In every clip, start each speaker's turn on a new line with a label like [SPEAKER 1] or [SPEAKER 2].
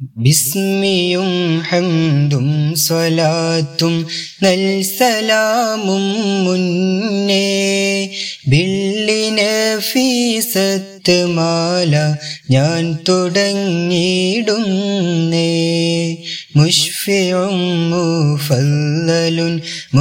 [SPEAKER 1] ബിസ്മിയും ഹംദും സ്വലാത്തും നൽസലാമും മുന്നേ ബിള്ളിന് ഫീസത്ത് മാല ഞാൻ തുടങ്ങിയിടുന്നേ മുഷ്ഫിയും മുഫല്ലലുൻ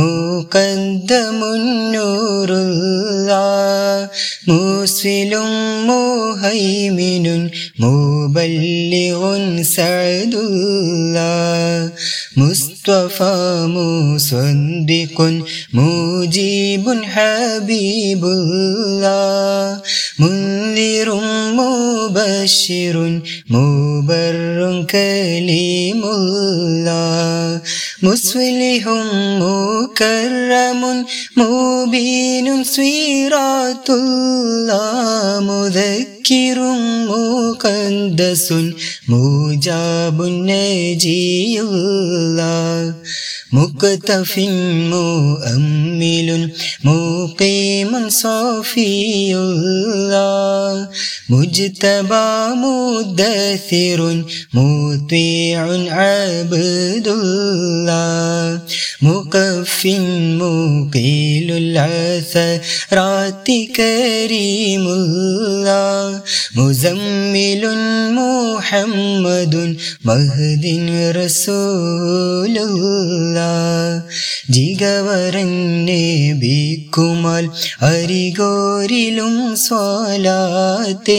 [SPEAKER 1] മുഖദ്ദമുന്നൂറുള്ള മൂസിലും മുഹൈമിനുൻ മുബല്ലിഉൻ സഅദുല്ല മുസ്തഫ മുസദ്ദിഖുൻ മുജീബുൻ ഹബീബുല്ല മുൻദിറും മുബശ്ശിറുൻ മുബറും കലീമുല്ല മുസ്ലിഹും മുകറമുൻ മുബീനും സ്വീറാത്തുള്ള മുദക്കിറും മുഖദ്ദസുൻ മുജാബുൻ നജിയുള്ള മുക്തഫിൻ മുഅമ്മിലുൻ മുഖീമുൻ സഫിയുള്ള മുജ്തബ മുദ്ദസിറുൻ മുത്വീഉൻ അബ്ദുള്ള മുഖഫിൻ മുഖീലുൽ അസറാത്തി കരീമുള്ള മുസമ്മിലുൻ മുഹമ്മദുൻ മഹദിൻ റസൂലുള്ള ജിഗവരന്നെ ബിക്കുമാൽ അരികോരിലും സ്വാലാത്തേ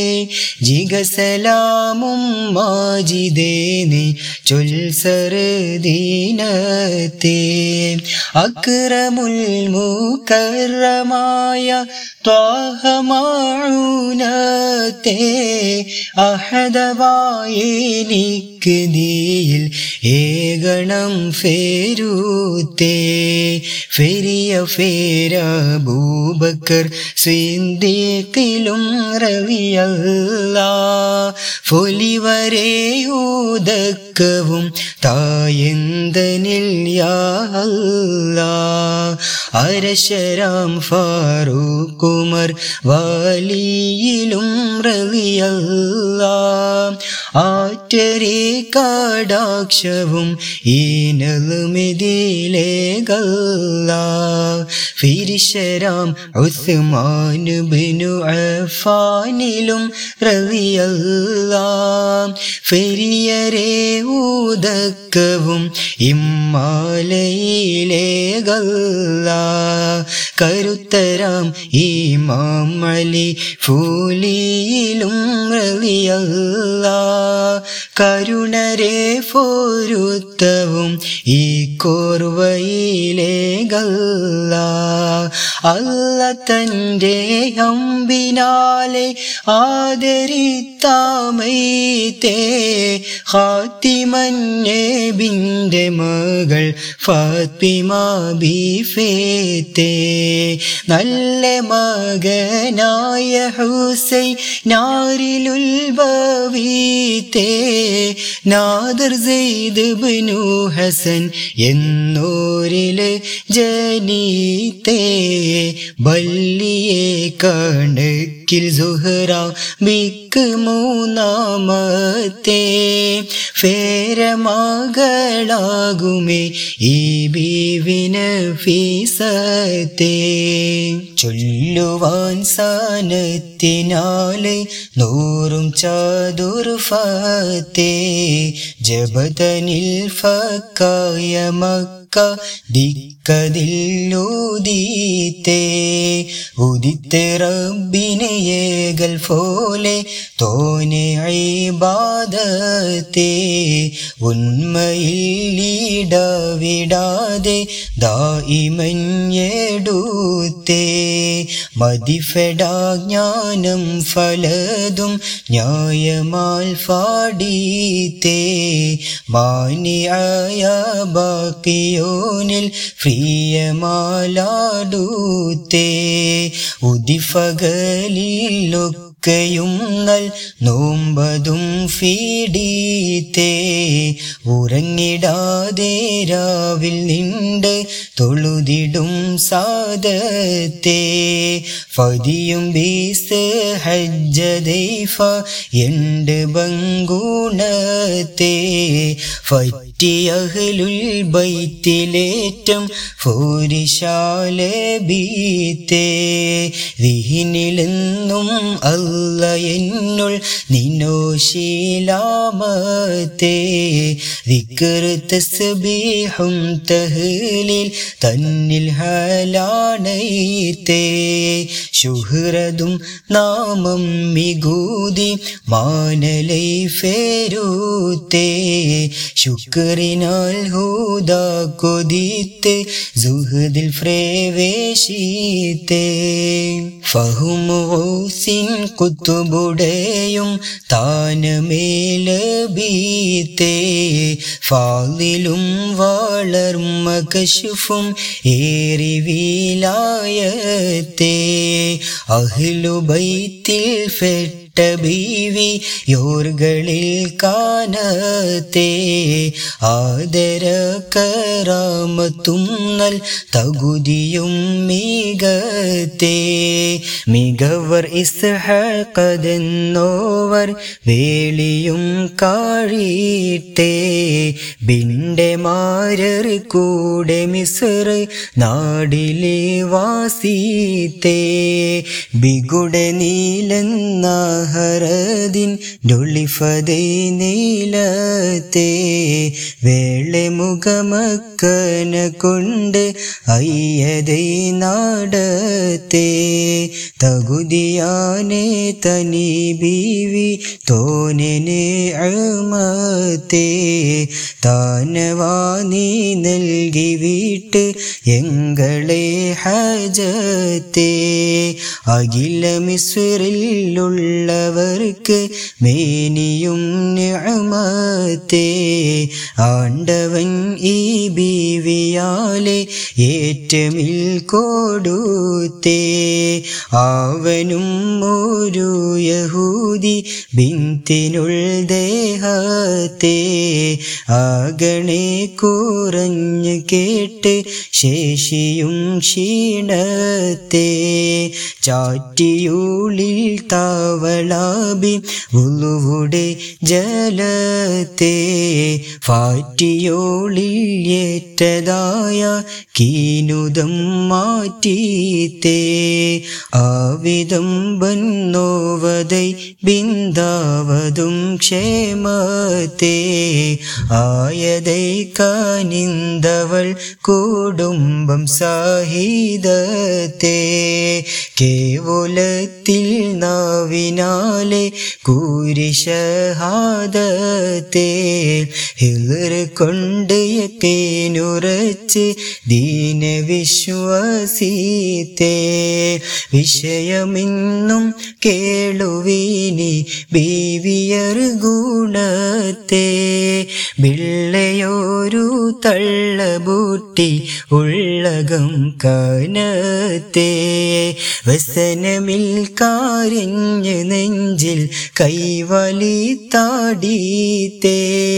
[SPEAKER 1] ജിഗസലാമും മാജിദേനെ ചൊൽസരദീനത്തെ അക്രമുൽ മുക്കറമായ ത്വാഹമാണത്തെ അഹദവായെനിക്ക് ദീയിൽ ഏകണം ഫേരൂത്തേ ഫെരിയ ഫേര ബൂബക്കർ സിന്ദീഖിലും റളിയല്ല ഫൊലിവരെ ഊദക്കവും തായെന്തനിൽ യാ അല്ലാ അരശരാം ഫാറൂഖുമർ വലിയിലും റളിയല്ല ആറ്റരെ കാടാക്ഷവും ഈനലുമിതിലേകല്ല ഫിരിശരാം ഉസ്മാൻ ബിനു അഫാനിലും റളിയല്ല ഫെരിയരെ ഊദക്കവും ഇമ്മാലയിലേകല്ല കരുത്തരാം ഈമാം അലി ഫൂലിയിലും റളിയല്ല കരുണരെ ഫോരുത്തവും ഈ കോർവയിലേകല്ല അല്ല തൻ്റെ അമ്പിനാലെ ആദരിത്താമൈത്തേ ഹാത്തിമന്നെ ബിൻ്റെ മകൾ ഫാത്തിമ ബീഫേത്തേ നല്ല മകനായ ഹുസൈ നാരിലുൽഭവീത്തേ നാദർ സെയ്ദ് ബിനു ഹസൻ എന്നോരില് ജനീത്തേ ബല്ലിയെ കണക്കിൽ സുഹറ ബിക്ക് മൂന്നാമത്തെ ഫേരമകളാകുമേ ഈ ബീവിന് ഫീസത്തെ ചൊല്ലുവാൻ സാനത്തിനാലെ നൂറും ചതുർഫത്തെ ജബതനിൽ ഫക്കായ മക്ക ദിക്കതില്ലൂതീത്തേ ഉദിത്ത് റബ്ബിനെ ഏകൽ പോലെ തോനെ ഐബാദത്തെ ഉന്മയിൽ ഇടവിടാതെ ദായിമഞ്ഞെടുത്തേ മതിഫെടാജ്ഞാനം ഫലതും ന്യായമാൽ ഫാടീത്തേ മാനിയായ ബാക്കിയോനിൽ പ്രിയമാലാടൂത്തേ ഉദിഫകലിലൊക്കെ ഒക്കെയും നൽ നോമ്പതും ഫീഡീത്തേ ഉറങ്ങിടാതെ രാവിൽ നിണ്ട് തൊഴുതിടും സാദത്തെ ഫതിയും ബീസ് ഹജ്ജദൈഫ എണ്ട് ബങ്കുണത്തെ ഫറ്റിയഹ്ലുൽ ബൈത്തിലേറ്റം ഫോരിശാല ബീത്തേ വിഹിനിലെന്നും അല്ല എന്നുൾ നിന്നോ ശീലാമത്തെ വിക്കർ തസ്ബീഹും തഹ്ലീൽ തന്നിൽ ഹലാണൈത്തേ ശുഹ്രതും നാമം മികൂതി മാനലൈ ഫേരൂത്തേ ശുക്രിനാൽ ഹൂദ കൊതിത്ത് സുഹൃദിൽ പ്രവേശിത്തേ ഫഹുമോസിൻ കുത്തുബുടയും താനമേലബീത്തേ ഫാലിലും വളർമ കശുഫും ഏറി വീലായത്തേ അഹ്ലുബൈത്തിൽ ഫെട്ട ബീവി യോർകളിൽ കാനത്തെ ആദര കറാമത്തും നൽ തകുതിയും മികത്തെ മികവർ ഇസ്ഹകതെന്നോവർ വേളിയും കാഴീട്ടേ ബിന്റെ മാരർ കൂടെ മിസർ നാടിലെ വാസീത്തേ ബിഗുടെ നീലെന്നാഹരദിൻ ഡൊളിഫതേ നീലത്തേ വേളെ മുഖമക്കന കൊണ്ട് അയ്യതൈ നാടത്തേ തകുതിയാനെ തനി ബീവി തോനെ അമത്തേ താനവാനി നൽകി വീട്ട് എങ്ങളെ ഹജത്തേ അഖില മിസ്രിലുള്ളവർക്ക് മേനിയും നിഅമത്തേ ആണ്ടവൻ ഈ ബീവിയാലെ ഏറ്റമിൽ കൊടുത്തേ അവനും ഒരു യഹൂദി ബിന്തിനുൾ ദേഹത്തെ ആകണേ കുറഞ്ഞ് കേട്ട് ശേഷിയും ക്ഷീണത്തെ ചാറ്റിയൂളിൽ താവളാബി ഉളുവുടെ ജലത്തെ ഫാറ്റിയോളിൽ ഏറ്റതായ കീനുദം മാറ്റീത്തേ ആവിധം ബന്നോവതൈ ബിന്ദാവതും ക്ഷേമത്തെ ആയതൈ കാനിന്തവൾ കുടുംബം സാഹിതത്തെ കേവലത്തിൽ നാവിനാലെ കൂരിഷഹാദത്തെ ഹിളർ കൊണ്ട് യക്കേനുറച്ച് ദീനവിശ്വാസീത്തെ വിഷയമിന്നും കേളുവിനി ബീവിയർ ഗുണത്തെ ബിള്ളയോരു തള്ളബൂട്ടി ഉള്ളകം കനത്തെ വസനമിൽ കാരിഞ്ഞ് നെഞ്ചിൽ കൈവലി താടീത്തേ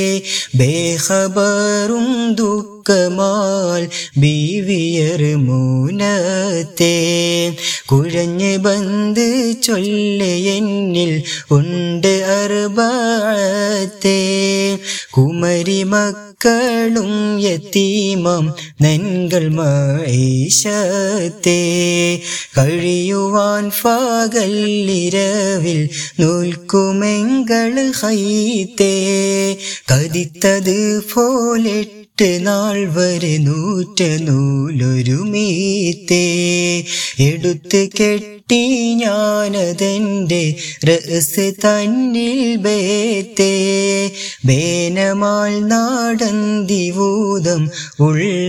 [SPEAKER 1] ബേഖബറും ദുഃഖമാൽ ബീവിയർ മൂനത്തെ കുഴഞ്ഞ് ബന്ദ് ചൊല്ലെ എന്നിൽ ഉണ്ട് അർബത്തെ കുമരി മക്കളും യത്തീമം നൻകൾ മൈശത്തെ കഴിയുവാൻ ഫകല്ലിരവിൽ നൂൽക്കുമെങ്കൾ ഹൈത്തേ കതിത്തത് പോലെട്ട് നാൾ വരെ നൂറ്റ നൂലൊരുമീത്തേ എടുത്ത് കെട്ടി ഞാനതെൻ്റെ റസ് തന്നിൽ ബേത്തേ ബേനമാൾ നാടന്തിവൂതം ഉള്ള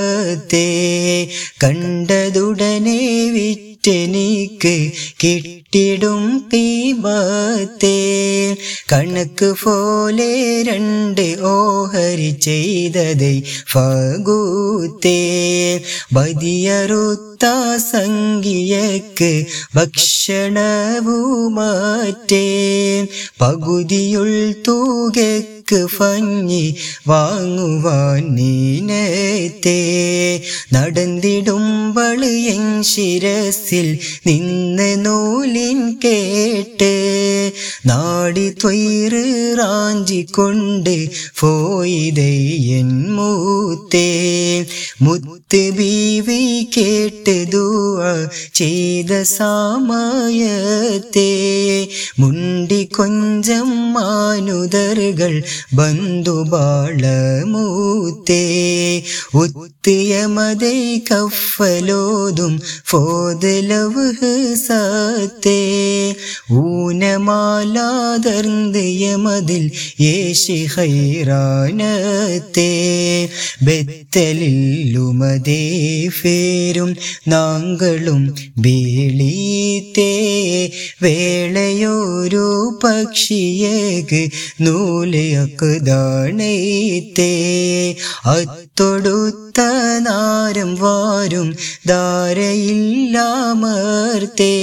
[SPEAKER 1] സുഖകത്തെ കണ്ടതുടനെ വിറ്റെനിക്ക് കിട്ടി കെട്ടിടും കീമത്തേ കണക്ക് പോലെ രണ്ട് ഓഹരി ചെയ്തതൈ ഫകൂത്തേ ബദിയറുത്ത സംഖ്യക്ക് ഭക്ഷണവുമാറ്റേ പകുതിയുൾ തൂകക്ക് ഭംഗി വാങ്ങുവാൻ നീനത്തെ നടന്നിടുമ്പോൾ എൻ ശിരസിൽ നിന്ന് നൂലിൻ കേട്ട് നാടി ത്വയിറ് റാഞ്ചിക്കൊണ്ട് പോയിതയ്യൻ മൂത്തേ മുത്ത് ബീവി കേട്ട് ദുവ ചെയ്ത സമയത്തെ മുണ്ടി കൊഞ്ചം മാനുതറുകൾ ബന്ധുബാളമൂത്തേ ഉത്തിയമതൈ കഫലോതും ഫോതലവ് സത്തേ ഊനമാലാതർന്ന് യമതിൽ യേശി ഹൈറാനത്തെ ബെത്തലില്ലുമതേ ഫേരും നാങ്കളും ബേളീത്തേ വേളയോരു പക്ഷിയേക്ക് നൂലയക്കുതാണേത്തേ അത്തൊടുത്ത നാരം വാരും ധാരയില്ലാമർത്തേ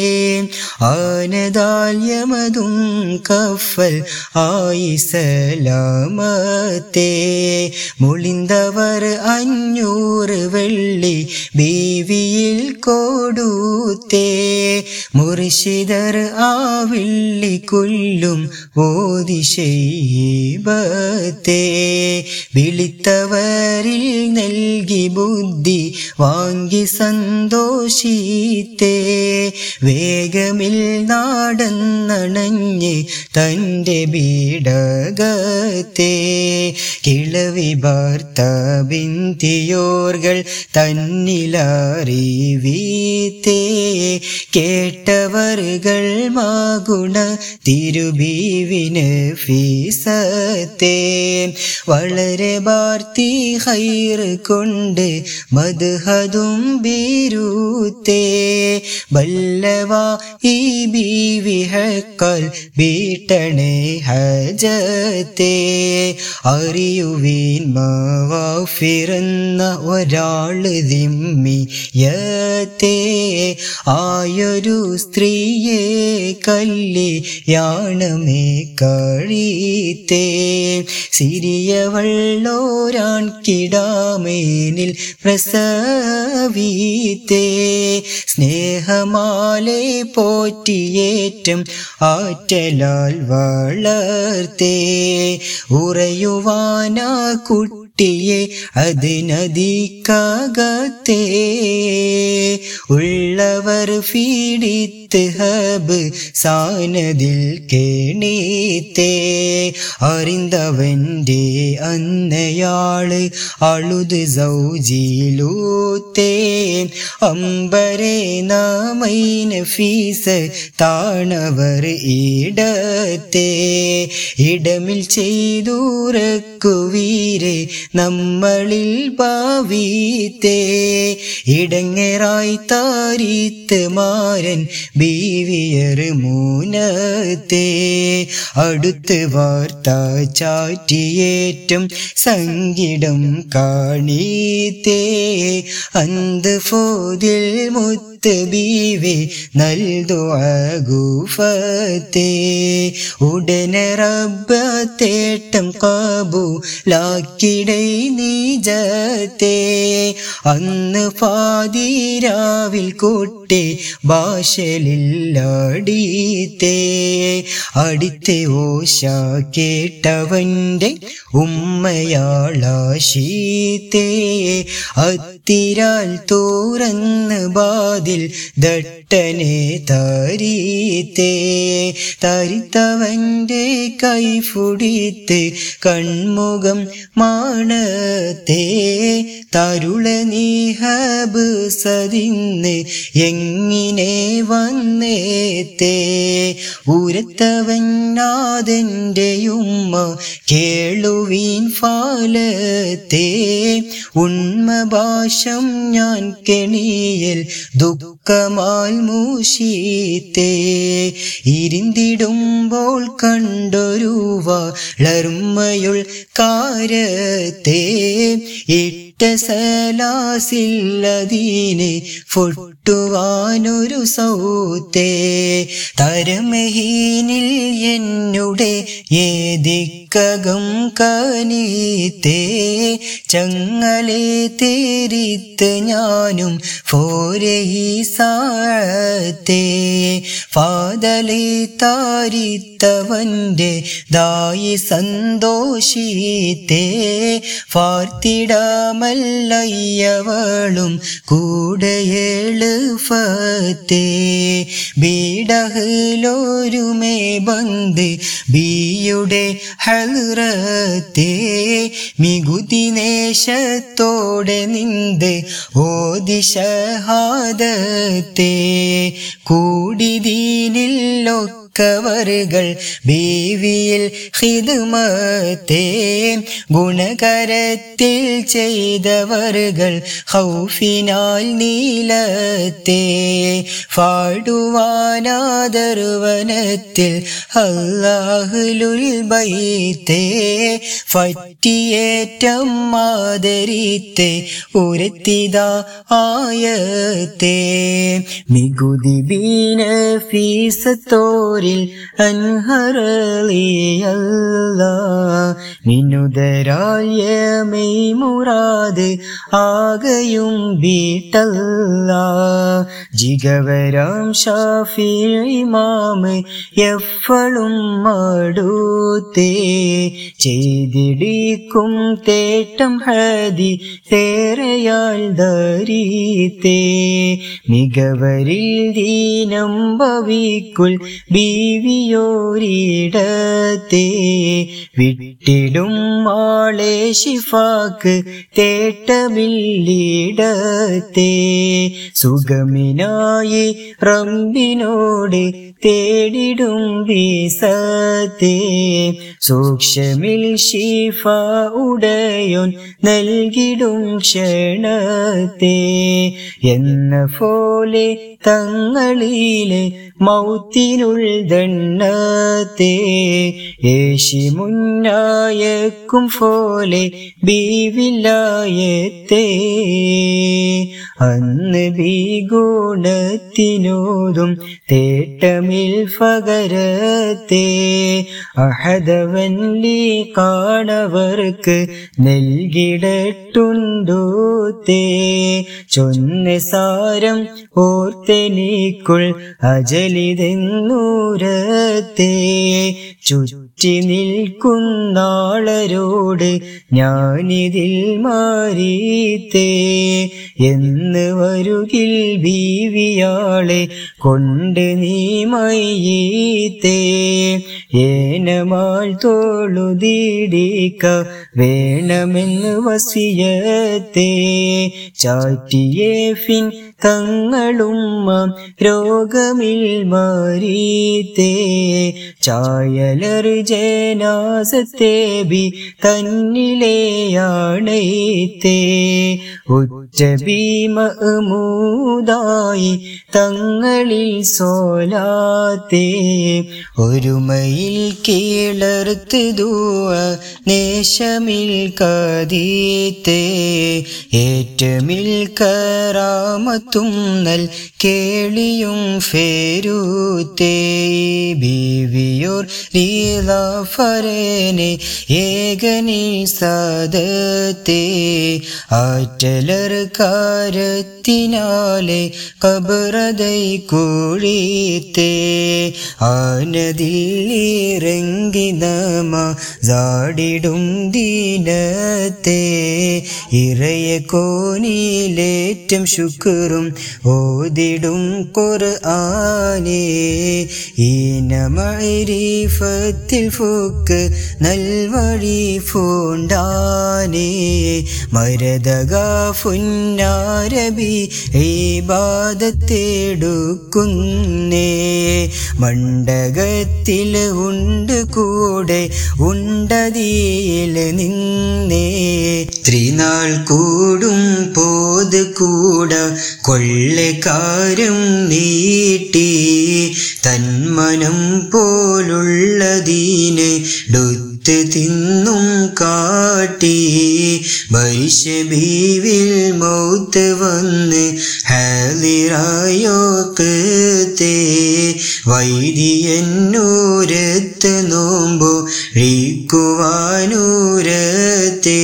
[SPEAKER 1] ആനദാല്യമതും കഫൽ ആയി സലാമത്തേ മുളിന്തവർ അഞ്ഞൂറ് വെള്ളി ബീവിയിൽ കൊടുത്തേ മുർഷിദർ ആ വെള്ളി കൊല്ലും ഓതിശൈബത്തേ വിളിത്തവരിൽ നൽകി ബുദ്ധി വാങ്ങി സന്തോഷിത്തേ വേഗമിൽ നാടന്നണഞ്ഞ് തൻ്റെ ബീഡകത്തെ കിളവി ഭർത്ത ബിന്തിയോർകൾ തന്നിലറിവീത്തേ കേട്ടവറുകൾ മാഗുണ തിരുബീവിന് ഫീസത്തെ വളരെ വാർത്തി ഹൈർ കൊണ്ട് മധുഹതും ബീരൂത്തേ ബല്ലവ ഈ ബീവിഹക്കൽ ബീട്ടണേ ഹജത്തെ അറിയുവീൻ മാവാഫിറന്ന ഒരാള് ദിമ്മിയത്തെ ആയൊരു സ്ത്രീയെ കല്യാണമേ കഴിത്തേ സിരിയവള്ളോരാൺ കിടാമേനിൽ പ്രസവിത്തേ സ്നേഹമാലെ പോറ്റിയേറ്റം ആറ്റലാൽ വളർത്തേ ഉറയുവാനാ കുട്ടിയെ അതിനധികത്തെ ഉള്ളവർ ഫീഡിത്ത് ഹബ് സാനതിൽ കേണീത്തേ അറിന്തവൻ്റെ അന്നയാള് അളുത് സൗജിലൂത്തേ അമ്പരെ നാമൈന ഫീസ് താണവർ ഇടത്തെ ഇടമിൽ ചെയ്തൂറക്കുവീരെ നമ്മളിൽ ഭാവീത്തേ ഇടങ്ങറായി താരീത്ത് മാരൻ ബീവിയർ മൂനത്തെ അടുത്ത് വാർത്ത ചാറ്റിയേറ്റം സംഗീടം കാണീത്തേ അന്ത് ഫോതിൽ മുത്ത് ബീവി നൽതുവകൂഫത്തെ ഉടനെ റബ്ബത്തേട്ടം കാബു ലാക്കിടൈ നീജത്തെ അന്ന് പാതിരാവിൽ കൂട്ടി ഭാഷലില്ലടീത്തേ അടിത്തെ ഓശ കേട്ടവൻ്റെ ഉമ്മയാളാശീത്തേ അത്തിരാൽ തുറന്ന് ബാതിൽ ദട്ടനെ തരീത്തേ തരിത്തവൻ്റെ കൈഫുടിത്ത് കൺമുഖം മാണത്തേ തരുള നീഹബ് സതിന്ന് എങ്ങിനെ വന്നേത്തേ ഉരത്തവനാഥൻ്റെ ഉമ്മ കേളുവീൻ ഫാലത്തേ ഉണ്മഭാഷം ഞാൻ കെണിയിൽ ദുഃഖ ദുഃഖമാൽ മൂശീത്തേ ഇരുന്തിടുമ്പോൾ കണ്ടൊരു വളർമ്മയുൾ കാരത്തെ ഇട്ട സലാസില്ലതീനെ ഫൊട്ടുവാനൊരു സൗത്തേ തരമഹീനിൽ എന്നുടെ ഏതിക്കകം കനീത്തേ ചങ്ങലെ തേരിത്ത് ഞാനും ഫോരെ ഈ സാഴത്തേ ഫാദലെ താരിത്തവന്റെ ദായി സന്തോഷിത്തേ ഫാർത്തിടാമല്ലയ്യവളും കൂടെ എളുഫത്തേ ബീഡഹിലൊരുമേ ബന്ദ് ബിയുടെ ഹൽറത്തേ മികുതി നേശത്തോടെ നിന്ത് ഓതി ഷഹാദത്തേ കൂടി ദീനില്ലൊക്കവറുകൾ ബീവിയിൽ ഹിദ്മത്തേ ഗുണകരത്തിൽ ചെയ്തവറുകൾ ഹൗഫിനാൽ നീലത്തേ ഫാടുവാനാദർവനത്തിൽ അല്ലാഹുലുൽ ബൈത്തേ ഫറ്റിയേറ്റം മാതരിത്തെ ഉരത്തിത ആയത്തേ മികുതി ബീന ഫീസത്തോരിൽ അൻഹറളിയല്ല മിനുതരായ മുറാത് ആകയും ബീട്ടല്ല ജിഗവരാം ഷാഫി ഇമാമ് എഫളും മടുത്തേ ചെയ്തിടിക്കും തേട്ടം ഹതി തേരയാൽ ധരീത്തേ മികവരിൽ ദീനം ഭവിക്കുൽ ബീവിയോരിടത്തേ വിട്ടിടും ആളെ ഷിഫാക്ക് തേട്ടമില്ലിടത്തേ സുഗമിനായി റമ്പിനോട് തേടിടും വീസത്തേ സൂക്ഷ്മിൽ ഷിഫ ഉടയോൻ നൽകിടും ക്ഷണത്തെ എന്ന പോലെ തങ്ങളിലെ മൗത്തിനുൾ ദണ്ണത്തെ ഏശി മുന്നായക്കും പോലെ ബീവില്ലായത്തേ അന്ന് ബീഗുണത്തിനോതും തേട്ടമിൽ ഫകരത്തെ അഹദവല്ലി കാണവർക്ക് നൽകിടട്ടുണ്ടോ തേ ചൊന്ന സാരം ഓർത്തെനിക്കുൾ അജലിതെന്നൂരത്തെ ചുറ്റി നിൽക്കുന്നാളരോട് ഞാനിതിൽ മാറിത്തേ എന്ന് വരുകിൽ ബീവിയാളെ കൊണ്ട് നീ മയ്യീത്തേ ഏനമാൾ തോളുതീടിക്ക വേണമെന്ന് വസിയത്തേ ചാറ്റിയേ ഫിൻ തങ്ങളുമ്മ രോഗമിൽ മാറിത്തേ ചായലർ ജനാസത്തെ ബി തന്നിലെയാണൈത്തേ ഉറ്റ ഭീമൂതായി തങ്ങളിൽ സോലാത്തേ ഒരുമയിൽ കീളർത്ത് ദൂവ നേശമിൽ കതീത്തേ ഏറ്റമിൽ കറാമത്തും നൽ കേളിയും ഫേരൂത്തേ ബീവിയോർ ലീലാഫരനെ ഏകനി സാദത്തേ ആറ്റലർ കാരത്തിനാലെ കബറതൈ കൂടിത്തേ ആനതിലിറങ്ങി നമ ജാടിടും ദീനത്തെ ഇറയ കോനിലേറ്റം ശുക്രും ഓതിടും ഖുർആനേ ഈനമരീഫത്തിൽ ഫുക്ക് നൽവഴി ഫൂണ്ടാനേ മരതക ഫുന്നാരബി ഈബാദത്തെടുക്കുന്നേ മണ്ഡകത്തിൽ ഉണ്ട് കൂടെ ഉണ്ടതിയിൽ നിന്നേ ത്രിനാൾ കൂടും പോത് കൂട കൊള്ളക്കാരം നീട്ടി തന്മനം പോലുള്ളതീന് ഡുത്ത് തിന്നും കാട്ടി ഭരിഷബീവിൽ മൗത്ത് വന്ന് ഹാലിറായോക്കത്തെ വൈദിയന്നൂരത്ത് നോമ്പോ ഴിക്കുവാനൂരത്തെ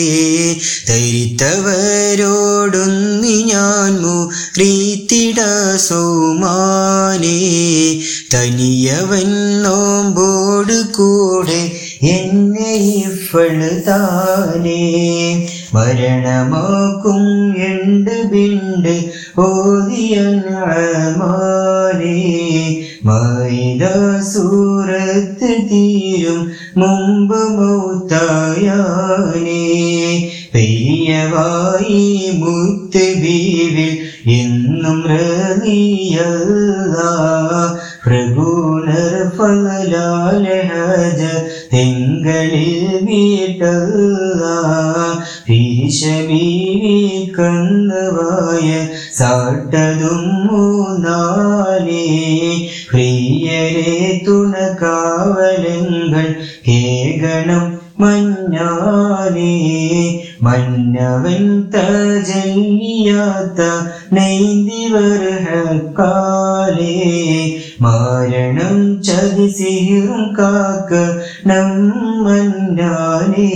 [SPEAKER 1] തരിത്തവരോടൊന്നി ഞാൻ മുറീത്തിട സൗമാനേ തനിയവൻ നോമ്പോട് കൂടെ എന്നെ ഇഫള് താനേ മരണമാക്കും എണ്ട് ബിണ്ട് ഓതിയൻ അമാനേ മൈദ സൂറത്ത് തീരും മുമ്പ് മൗത്തായാനേ പെയ്യവായി മുത്ത് ബീവിൽ എന്നും റലിയല്ല പ്രഭുനർ ഫലാലഹജ തിങ്കളിൽ വീട്ടല്ല പിരിശബീവി കന്നവായ സാട്ടതും മൂന്നാലേ പ്രിയരെ തുണക്കാവലങ്ങൾ കേകണം മഞ്ഞാനേ മന്നവൻ തജല്ലിയാത്ത നെയ്തിവർഹക്കാലേ മാരണം ചതി സിഹിറും കാക്ക നമ്മന്നാനേ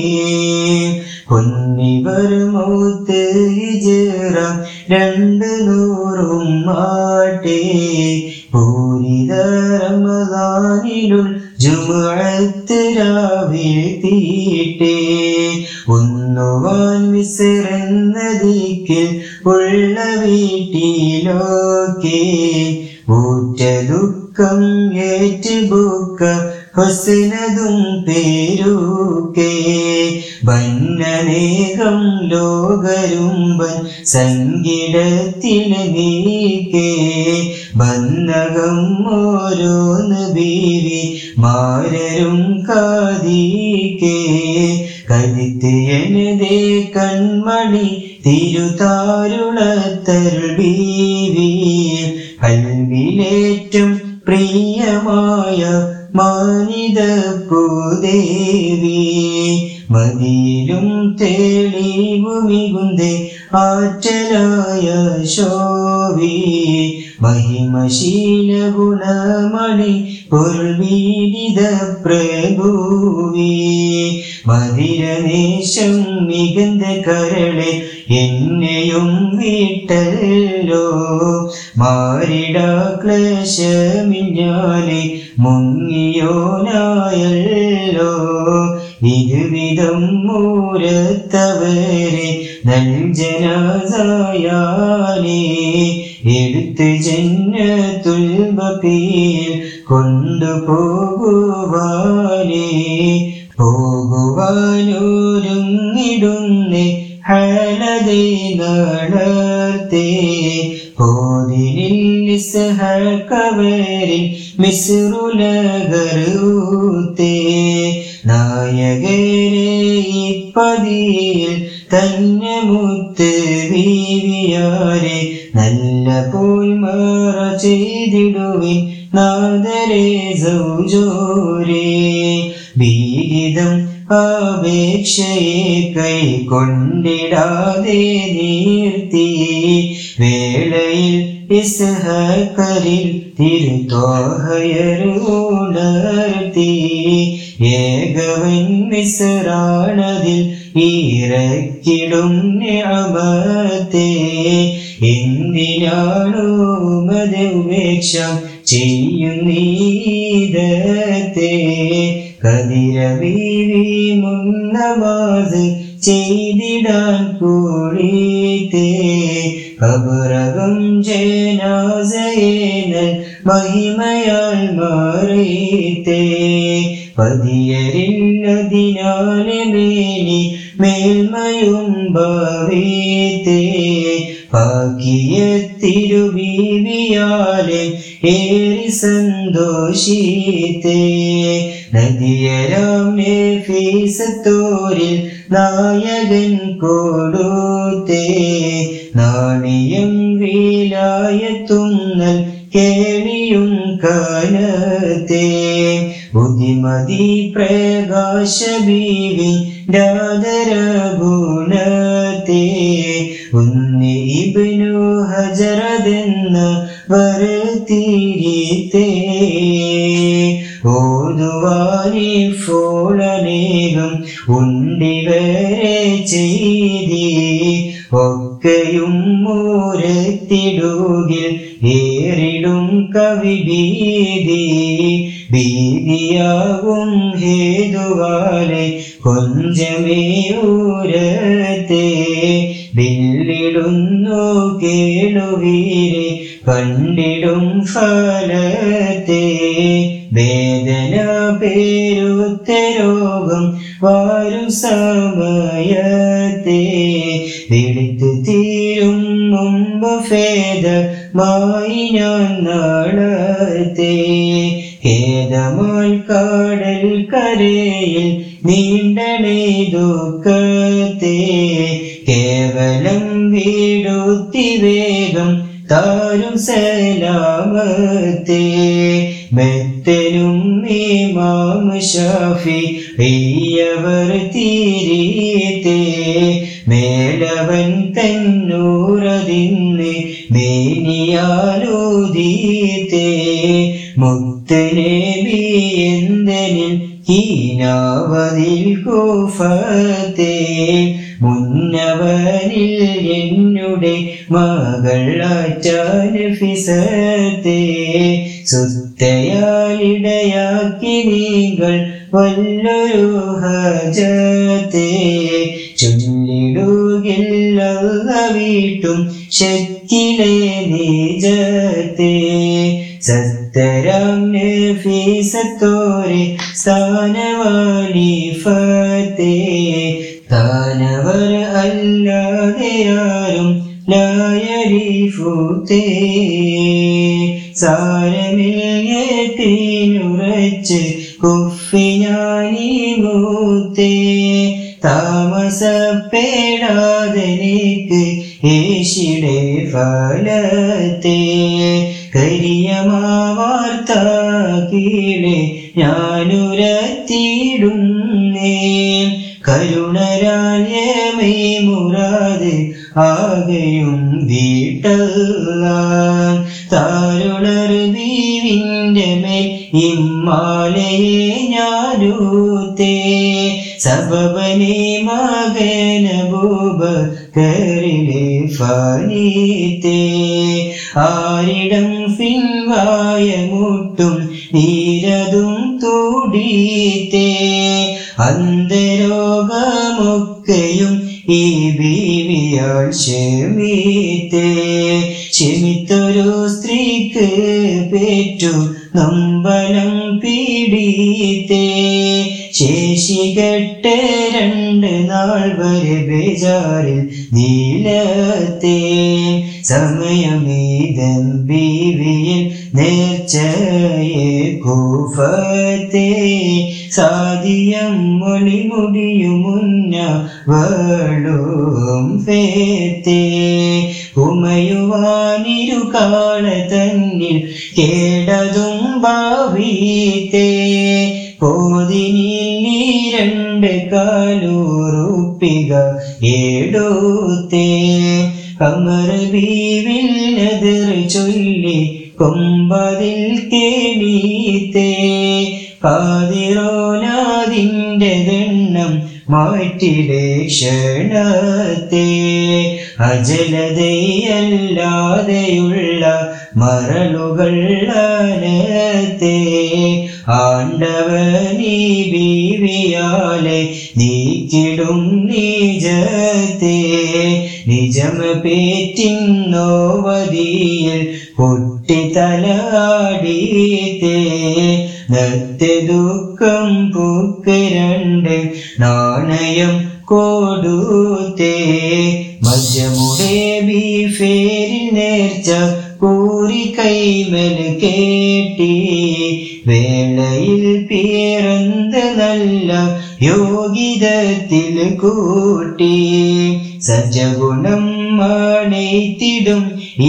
[SPEAKER 1] പൊന്നിവർ മൗത്ത് ഹിജറ രണ്ട് നൂറും മാട്ടേ പൂരിത റമദാനിലുൾ ജുമുഅത്ത് രാവിൽ തീട്ടേ ഒന്നുവാൻ മിസ്റെന്ന ദിക്കിൽ ഉള്ള വീട്ടിലൊക്കെ ഊറ്റ ദുഃഖം ഏറ്റുബുക്ക ഹൊസനതും പേരുക്കേ ബന്നനേകം ലോകരുമ്പൻ സങ്കിടത്തിൽ നീക്കേ ബന്നകം ഓരോന്ന് ബീവി മാരരും കാതീക്കേ കതിത്ത് എനതേ കൺമണി തിരുതാരുളത്തരുൾ ബീവി കൽവിലേറ്റം പ്രിയമായ മാനിത പൂദേവി മതിയിലും തെളിവുമികുന്തേ ആറ്റലായ ശോഭി മഹിമശീല ഗുണമണി പൊരുൾ വീടിത പ്രഭുവി മതിരനേശം മികந்த കരളെ എന്നെയും വീട്ടല്ലോ മാറിട ക്ലേശമിഞ്ഞാലെ മുങ്ങിയോനായല്ലോ ഇരുവിധം മൂരത്തവരെ നൽജനാസായാലേ എടുത്ത് ജന്നത്തുൽ ബഖീൽ കൊണ്ടുപോകുവാനേ പോകുവാനൊരുങ്ങിടുന്നേ ഹലതേ നടത്തേ പോതിരിൽ നിസ്സഹക്കവരിൽ മിസ്റുലകരൂത്തേ നായകരെ ഇപ്പതിയിൽ തന്നെ മുത്ത് വീവിയാരെ നല്ല പോയി മാറ ചെയ്തിടുവിൻ നാദരെ സൗജോരേ ഭീഗിതം അപേക്ഷയെ കൈക്കൊണ്ടിടാതെ നീർത്തി വേളയിൽ ഇസ്ഹകരിൽ തിരുത്തോഹയരുണർത്തി ഏകവൻ മിസ്രാണതിൽ ഇറക്കിടും ഞാമത്തെ എന്തിനാണോ മതപേക്ഷ ചെയ്യുന്നീതത്തെ കതിരവീവി മുന്നമാത് ചെയ്തിടാൻ കൂടിത്തേ കബറകം ജനാസയേനൽ മഹിമയാൽ മാറിത്തേ പതിയരില്ലതിനാലെ മേനി മേൽമയും ഭാവിത്തേ പാക്കിയ തിരുവീവിയാലെ ഏറി സന്തോഷിത്തേ നദിയരാം ഫീസത്തോരിൽ നായകൻ കൊടുത്തേ നാണിയം വീലായത്തുന്നൽ കേളിയും കനത്തേ ബുദ്ധിമതി പ്രകാശബീവി ദാദര ഗുണത്തേ ഉന്നി ഇബ്നു ഹജറതെന്ന വരത്തിരിത്തേ ഓതുവാരി ഫോളനേകം ഉണ്ടിവരെ ചെയ്തി ഒക്കെയും മൂരത്തിടുകിൽ ഏറിടും കവിഭീതി ഭീതിയാകും ഹേതുവാലെ കൊഞ്ചമേ ഊരത്തെ ബില്ലിടുന്നു കേളുവീരെ കണ്ടിടും ഫലത്തെ വേദന പേരുത്ത രോഗം വാരു സമയത്തെ വിളിച്ചു തീരും മുമ്പ് ഭേദമായി ഞാൻ നാളത്തെ ഖേദമാൽ കാടൽ കരയിൽ നീണ്ടണേ ദുഃഖത്തെ കേവലം വീടുത്തി വേഗം താരും സലാമത്തെ മെത്തനും ഇമാം ഷാഫി അയ്യവർ തീരീത്തേ മേലവൻ തന്നൂറതിന്ന് മേനിയാലോദീത്തേ മുത്തനബി എന്തനിൽ ഹീനാവതിൽ കൂഫത്തെ മുന്നവനിൽ എന്നുടെ മകൾ ഫിസത്തെ സുത്തയാലിടയാക്കി നിങ്ങൾ വല്ലൊരു ഹജത്തെ ചൊല്ലിടുകില്ല വീട്ടും ശക്കിലെ നീജത്തെ സത്തരം ഫീസത്തോരെ സ്ഥാനവാലിഫത്തെ താനവർ അല്ലാതെയാരും ലായരിഫൂത്തേ സാരമില്ലേറ്റിനുറച്ച് കുഫിഞ്ഞാനി മൂത്തേ താമസപ്പെടാതെനിക്ക് ഏശിടെ ഫലത്തെ കരിയമാവാർത്ത കീഴെ ഞാനുരത്തിടുന്നേ കരുണരാജ്യമേ മുറാത് ആകെയും വീട്ടല്ല താരുണർ ദീവിന്റെ മേൽ ഇമ്മാലയെ ഞാനൂത്തേ സബബനെ മകനബൂബ കരിലെ ഫനീത്തേ ആരിടം ഫിൻവായ മുട്ടും നീരതും തൂടീത്തേ അന്തരോഗമൊക്കെയും ഈ ബീവിയാൾ ക്ഷമിത്തേ ക്ഷമിത്തൊരു സ്ത്രീക്ക് പേറ്റു നമ്പലം പീഡിത്തേ ശേഷികെട്ട് രണ്ട് നാൾ വരെ ബേജാറിൽ നീലത്തെ സമയമീതം ബീവിയിൽ നേർച്ചയെ കൂഫത്തെ സാദിയം മൊഴിമുടിയും മുന്ന വേളും ഫേത്തേ ഉമയുവാനിരു കാള തന്നിൽ കേടതും ഭാവീത്തേ കോതിനിൽ ഈ രണ്ട് കാലൂറുപ്പിക ഏടൂത്തേ കമർ ബീവിൽ എതിർ ചൊല്ലി കൊമ്പതിൽ കേണീത്തേ കാതിരോനാദിന്റെ ദണ്ണം മാറ്റിടെ ക്ഷണത്തെ അജലതയല്ലാതെയുള്ള മറലുകൾ അനത്തെ ആണ്ടവനീ ബീവിയാലെ നീക്കിടും നിജത്തെ നിജമ പേറ്റിന്നോവതിയിൽ പൊട്ടിത്തലാടീത്തേ നത്തെ ദുഃഖം പൂക്ക് രണ്ട് നാണയം കൊടുത്തേ മജമുടെ ബീഫേരിൽ നേർച്ച കൂറി കൈമൽ കേട്ടി വേളയിൽ പിറந்த നല്ല യോഗിതത്തിൽ കൂട്ടി സജ്ജഗുണം മാണൈത്തിടും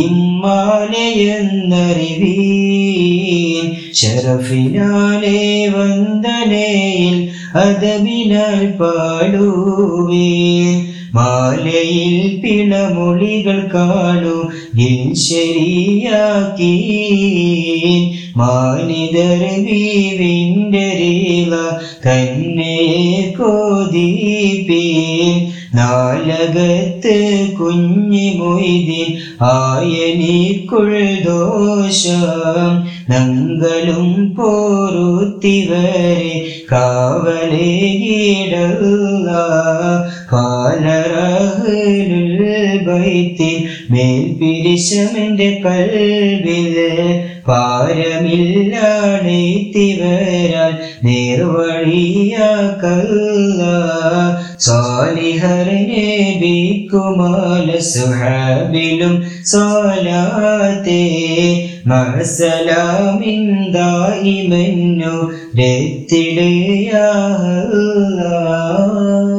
[SPEAKER 1] ഇമ്മാലയെന്നറിവീൻ ഷറഫിനാലെ വന്ദനയിൽ അതബിനാൽ പാടുവീൻ മാലയിൽ പിളമൊളികൾ കാണൂ ഗിൽ ശരിയാക്കി മാനിതർ വീവിൻ്റെ രീള തന്നെ കോതീപ്പീൻ നാലകത്ത് കുഞ്ഞി മൊയ്തീൻ ആയനിക്കുൾ ദോഷം നങ്ങളും പോറുത്തിവരെ കാവലേ ഗീടല്ല കാലറഹുൽ ബൈത്തിൻ മേൽ പിരിശമെന്റെ കൽവിൽ പാരമില്ലാണേത്തിവരാൽ നേർവഴിയാക്കല്ല സാലിഹറിനെ ബിക്കുമാല സുഹാബിലും സോലാത്തേ മസലാമിൻ ദായിമന്നു രത്തിടയാ